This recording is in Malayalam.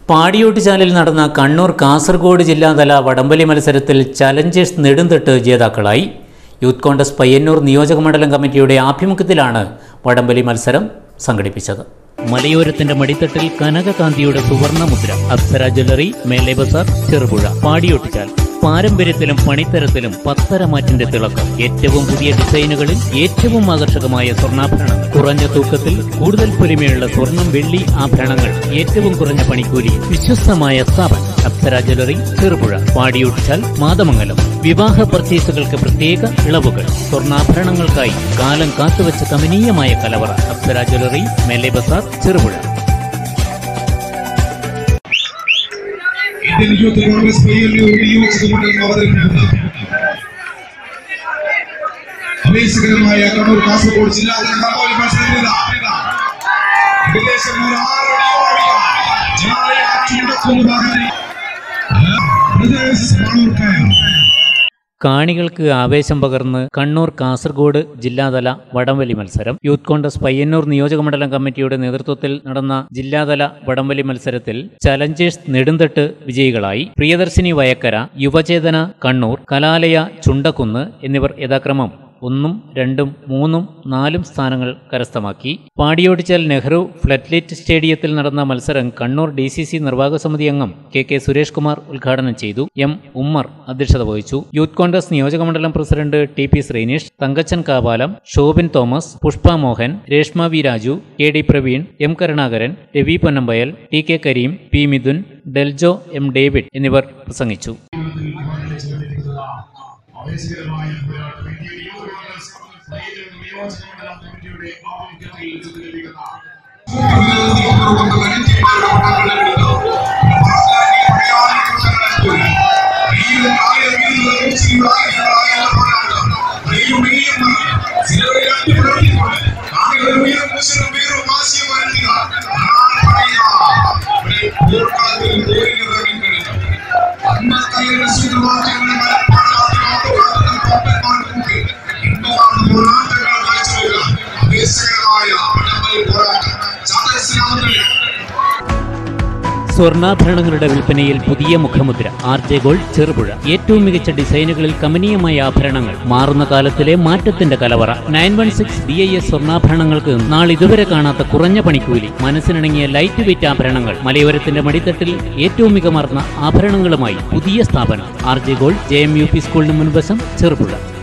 പാടിയോട്ടുചാലിൽ നടന്ന കണ്ണൂർ കാസർഗോഡ് ജില്ലാതല വടംവലി മത്സരത്തിൽ ചലഞ്ചേഴ്സ് നെടുന്തട്ട് ജേതാക്കളായി യൂത്ത് കോൺഗ്രസ് പയ്യന്നൂർ നിയോജകമണ്ഡലം കമ്മിറ്റിയുടെ ആഭിമുഖ്യത്തിലാണ് വടംവലി മത്സരം സംഘടിപ്പിച്ചത് മലയോരത്തിന്റെ മടിത്തട്ടിൽ കനകകാന്തിയുടെ സുവർണ മുദ്ര അപ്സര ജ്വല്ലറി മേലെ ബസാർ ചെറുപുഴ പാടിയൊട്ടിച്ചാൽ പാരമ്പര്യത്തിലും പണിത്തരത്തിലും പത്തരമാറ്റിന്റെ തിളക്കം ഏറ്റവും പുതിയ ഡിസൈനുകളിൽ ഏറ്റവും ആകർഷകമായ സ്വർണ്ണാഭരണങ്ങൾ കുറഞ്ഞ തൂക്കത്തിൽ കൂടുതൽ പൊലിമയുള്ള സ്വർണം വെള്ളി ആഭരണങ്ങൾ ഏറ്റവും കുറഞ്ഞ പണിക്കൂലി വിശ്വസ്തമായ സ്ഥാപനം അപ്സര ജ്വല്ലറി ചെറുപുഴ പാടിയൊട്ടിച്ചാൽ മാതമംഗലം വിവാഹ പർച്ചേസുകൾക്ക് പ്രത്യേക ഇളവുകൾ സ്വർണ്ണാഭരണങ്ങൾക്കായി കാലം കാത്തുവച്ച കമനീയമായ കലവറ അപ്സര ജ്വല്ലറി മേലെ ബസാർ ചെറുപുഴ ഇന്ത്യൻ യൂത്ത് കോൺഗ്രസ് പയ്യന്നൂർ നിയോജകമണ്ഡലം അവതരിപ്പിക്കുന്ന അഭേസകരമായ കണ്ണൂർ കാസർഗോഡ് ജില്ലാതല കമ്പോളി മത്സരത്തിൽ ഏകദേശം ഒരു ആറടി ഓടിയ ജനാലയ ചുണ്ടക്കുന്ന് ഭാഗത്ത് ബ്രദേഴ്സ് മണൂർക്കയം കാണികൾക്ക് ആവേശം പകർന്ന് കണ്ണൂർ കാസർഗോഡ് ജില്ലാതല വടംവലി മത്സരം യൂത്ത് കോൺഗ്രസ് പയ്യന്നൂർ നിയോജകമണ്ഡലം കമ്മിറ്റിയുടെ നേതൃത്വത്തിൽ നടന്ന ജില്ലാതല വടംവലി മത്സരത്തിൽ ചലഞ്ചേഴ്സ് നെടുന്തട്ട് വിജയികളായി പ്രിയദർശിനി വയക്കര യുവചേതന കണ്ണൂർ കലാലയ ചുണ്ടക്കുന്ന് എന്നിവർ യഥാക്രമം ഒന്നും രണ്ടും മൂന്നും നാലും സ്ഥാനങ്ങൾ കരസ്ഥമാക്കി പാടിയോടിച്ചാൽ നെഹ്റു ഫ്ലറ്റ്ലിറ്റ് സ്റ്റേഡിയത്തിൽ നടന്ന മത്സരം കണ്ണൂർ ഡി സി സി നിർവാഹക സമിതി അംഗം കെ കെ സുരേഷ് കുമാർ ഉദ്ഘാടനം ചെയ്തു എം ഉമ്മർ അധ്യക്ഷത വഹിച്ചു യൂത്ത് കോൺഗ്രസ് നിയോജകമണ്ഡലം president T P Sreenish Thankachan Kavalam Shobin Thomas Pushpa Mohan Reshma V Raju K D Praveen M Karunakaran Ravi Ponnambayal T K Kareem P Mithun Deljo M David എന്നിവർ പ്രസംഗിച്ചു അഭേസകരമായ പോരാട്ടം ഇന്ത്യൻ യൂത്ത് കോൺഗ്രസ് പയ്യന്നൂർ നിയോജകമണ്ഡലം കമ്മിറ്റിയുടെ ആഭിമുഖ്യത്തിൽ സംഘടിപ്പിക്കുന്ന പോരാട്ടം ചാതസ്രാമത്തിൽ സ്വർണ്ണാഭരണങ്ങളുടെ വിൽപ്പനയിൽ പുതിയ മുഖമുദ്ര ആർ ജെ ഗോൾഡ് ചെറുപുഴ ഏറ്റവും മികച്ച ഡിസൈനുകളിൽ കമനീയമായ ആഭരണങ്ങൾ മാറുന്ന കാലത്തിലെ മാറ്റത്തിന്റെ കലവറ nine one six D I S സ്വർണ്ണാഭരണങ്ങൾക്ക് നാളിതുവരെ കാണാത്ത കുറഞ്ഞ പണിക്കൂലി മനസ്സിനിണങ്ങിയ ലൈറ്റ് വെയിറ്റ് ആഭരണങ്ങൾ മലയോരത്തിന്റെ മടിത്തട്ടിൽ ഏറ്റവും മികമാർന്ന ആഭരണങ്ങളുമായി പുതിയ സ്ഥാപനം R J gold J M U P സ്കൂളിന് മുൻവശം ചെറുപുഴ